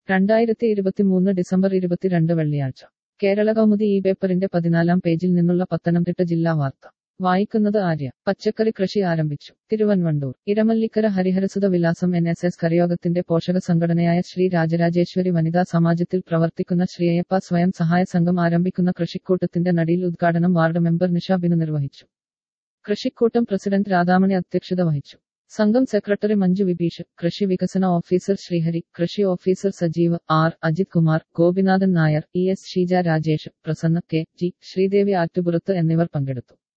രണ്ടായിരത്തി ഇരുപത്തിമൂന്ന് ഡിസംബർ ഇരുപത്തിരണ്ട് വെള്ളിയാഴ്ച കേരള കൗമുദി ഈ പേപ്പറിന്റെ പതിനാലാം പേജിൽ നിന്നുള്ള പത്തനംതിട്ട ജില്ലാ വാർത്ത വായിക്കുന്നത് ആര്യ പച്ചക്കറി കൃഷി ആരംഭിച്ചു തിരുവൻവണ്ടൂർ ഇരമല്ലിക്കര ഹരിഹരസുത വിലാസം എൻ എസ് എസ് കരയോഗത്തിന്റെ പോഷക സംഘടനയായ ശ്രീ രാജരാജേശ്വരി വനിതാ സമാജത്തിൽ പ്രവർത്തിക്കുന്ന ശ്രീയപ്പ സ്വയം സഹായ സംഘം ആരംഭിക്കുന്ന കൃഷിക്കൂട്ടത്തിന്റെ നടിയിൽ ഉദ്ഘാടനം വാർഡ് മെമ്പർ നിഷ ബിനു നിർവഹിച്ചു കൃഷിക്കൂട്ടം പ്രസിഡന്റ് രാധാമണി അധ്യക്ഷത വഹിച്ചു സംഘം സെക്രട്ടറി മഞ്ജു വിഭീഷ് കൃഷി വികസന ഓഫീസർ ശ്രീഹരി കൃഷി officer Sajeev R Ajith Kumar Gopinathan Nair E S Sheeja Rajesh Prasanna K G Sreedevi Attupurathu എന്നിവർ പങ്കെടുത്തു